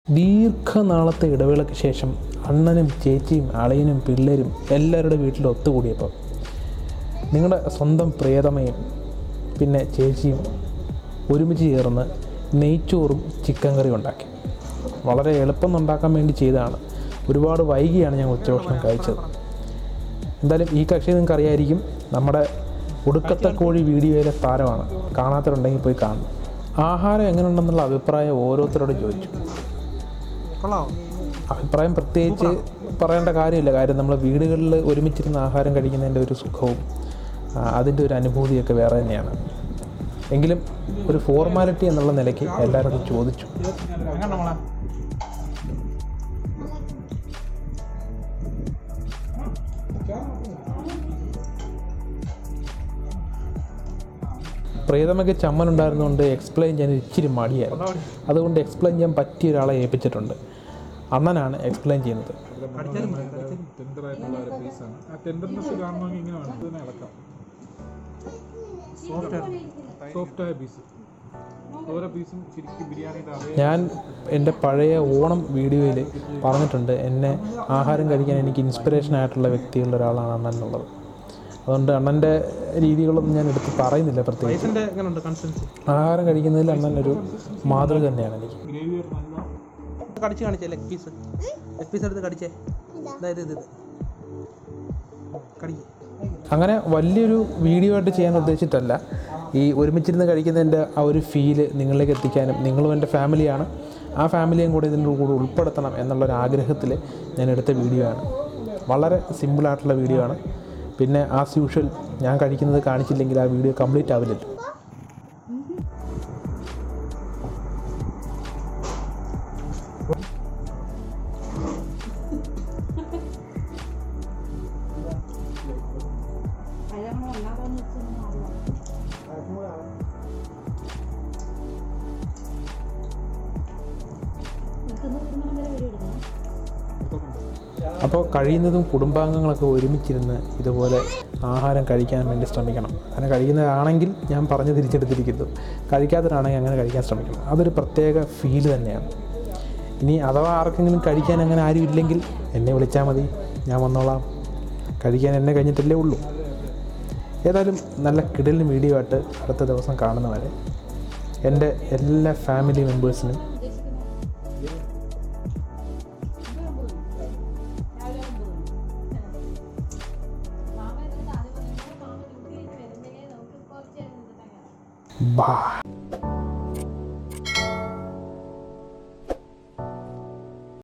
ദീർഘനാളത്തെ ഇടവേളയ്ക്ക് ശേഷം അണ്ണനും ചേച്ചിയും അളയനും പിള്ളേരും എല്ലാവരുടെ വീട്ടിൽ ഒത്തുകൂടിയപ്പോൾ നിങ്ങളുടെ സ്വന്തം പ്രിയതമയും പിന്നെ ചേച്ചിയും ഒരുമിച്ച് ചേർന്ന് നെയ്ച്ചോറും ചിക്കൻ കറിയും ഉണ്ടാക്കി വളരെ എളുപ്പം ഉണ്ടാക്കാൻ വേണ്ടി ചെയ്തതാണ് ഒരുപാട് വൈകിയാണ് ഞാൻ ഉച്ചഭക്ഷണം കഴിച്ചത് എന്തായാലും ഈ കക്ഷി നിങ്ങൾക്ക് അറിയായിരിക്കും നമ്മുടെ ഒടുക്കത്തെ കോഴി വീഡിയോയിലെ താരമാണ് കാണാത്തവരുണ്ടെങ്കിൽ പോയി കാണണം ആഹാരം എങ്ങനെയുണ്ടെന്നുള്ള അഭിപ്രായം ഓരോരുത്തരോടും ചോദിച്ചു കൊള്ളാമോ അഭിപ്രായം പ്രത്യേകിച്ച് പറയേണ്ട കാര്യമില്ല കാര്യം നമ്മൾ വീടുകളിൽ ഒരുമിച്ചിരുന്ന് ആഹാരം കഴിക്കുന്നതിൻ്റെ ഒരു സുഖവും ആ, അതിൻ്റെ ഒരു അനുഭൂതിയൊക്കെ വേറെ തന്നെയാണ് എങ്കിലും ഒരു ഫോർമാലിറ്റി എന്നുള്ള നിലയ്ക്ക് എല്ലാവരോടും ചോദിച്ചു എങ്ങനെ നമ്മളെ പ്രിയതമയ്ക്ക് ചമ്മലുണ്ടായിരുന്നുകൊണ്ട് എക്സ്പ്ലെയിൻ ചെയ്യാൻ ഇച്ചിരി മടിയായിരുന്നു അതുകൊണ്ട് എക്സ്പ്ലെയിൻ ചെയ്യാൻ പറ്റിയ ഒരാളെ ഏൽപ്പിച്ചിട്ടുണ്ട് അണ്ണനാണ് എക്സ്പ്ലെയിൻ ചെയ്യുന്നത് കടിച്ചാലും മതി, കടിച്ചാലും ടെൻഡർ ആയിട്ടുള്ള ഒരു പീസാണ് ആ ടെൻഡർനെസ് കാണണമെങ്കിൽ ഇങ്ങനെ വേണം ഇതിനെ ഇളക്കാം സോഫ്റ്റ് ആണ് സോഫ്റ്റ് ആയ പീസ് ഓരോ പീസും ശരിക്കും ബിരിയാണിയുടെ അതേ ഞാൻ എൻ്റെ പഴയ ഓണം വീഡിയോയിൽ പറഞ്ഞിട്ടുണ്ട് എന്നെ ആഹാരം കഴിക്കാൻ എനിക്ക് ഇൻസ്പിറേഷൻ ആയിട്ടുള്ള വ്യക്തികളിൽ ഒരാളാണ് അണ്ണൻ എന്നുള്ളത് അതുകൊണ്ട് അണ്ണൻ്റെ രീതികളൊന്നും ഞാൻ എടുത്ത് പറയുന്നില്ല പ്രത്യേകിച്ച് റൈസിൻ്റെ എങ്ങനെയുണ്ട് കൺസിസ്റ്റൻസി ആഹാരം കഴിക്കുന്നതിൽ അണ്ണൻ ഒരു മാതൃക തന്നെയാണ് എനിക്ക് ഗ്രേവി ഒരു നല്ല കടിച്ച് കാണിച്ചേ ലെഗ് പീസ് ലെഗ് പീസ് എടുത്ത് കടിച്ചേ അതായത് ഇത് ഇത് കടിക്കേ അങ്ങനെ വലിയൊരു വീഡിയോ ആയിട്ട് ചെയ്യാൻ ഉദ്ദേശിച്ചിട്ടല്ല ഈ ഒരുമിച്ചിരുന്ന് കഴിക്കുന്നതിൻ്റെ ആ ഒരു ഫീല് നിങ്ങളിലേക്ക് എത്തിക്കാനും നിങ്ങളും എൻ്റെ ഫാമിലിയാണ് ആ ഫാമിലിയും കൂടി ഇതിൻ്റെ കൂടെ ഉൾപ്പെടുത്തണം എന്നുള്ളൊരു ആഗ്രഹത്തിൽ ഞാൻ എടുത്ത വീഡിയോ ആണ് വളരെ സിമ്പിളായിട്ടുള്ള വീഡിയോ ആണ് പിന്നെ ആസ് യൂഷ്വൽ ഞാൻ കഴിക്കുന്നത് കാണിച്ചില്ലെങ്കിൽ ആ വീഡിയോ കംപ്ലീറ്റ് ആവില്ലല്ലോ അപ്പോൾ കഴിയുന്നതും കുടുംബാംഗങ്ങളൊക്കെ ഒരുമിച്ചിരുന്ന് ഇതുപോലെ ആഹാരം കഴിക്കാൻ വേണ്ടി ശ്രമിക്കണം അങ്ങനെ കഴിക്കുന്നതാണെങ്കിൽ ഞാൻ പറഞ്ഞു തിരിച്ചെടുത്തിരിക്കുന്നു കഴിക്കാത്തവരാണെങ്കിൽ അങ്ങനെ കഴിക്കാൻ ശ്രമിക്കണം അതൊരു പ്രത്യേക ഫീല് തന്നെയാണ് ഇനി അഥവാ ആർക്കെങ്കിലും കഴിക്കാൻ അങ്ങനെ ആരും ഇല്ലെങ്കിൽ എന്നെ വിളിച്ചാൽ മതി ഞാൻ വന്നോളാം കഴിക്കാൻ എന്നെ കഴിഞ്ഞിട്ടല്ലേ ഉള്ളൂ ഏതായാലും നല്ല കിടലിന് വീഡിയോ ആയിട്ട് അടുത്ത ദിവസം കാണുന്നവരെ എൻ്റെ എല്ലാ ഫാമിലി മെമ്പേഴ്സിനും ബാ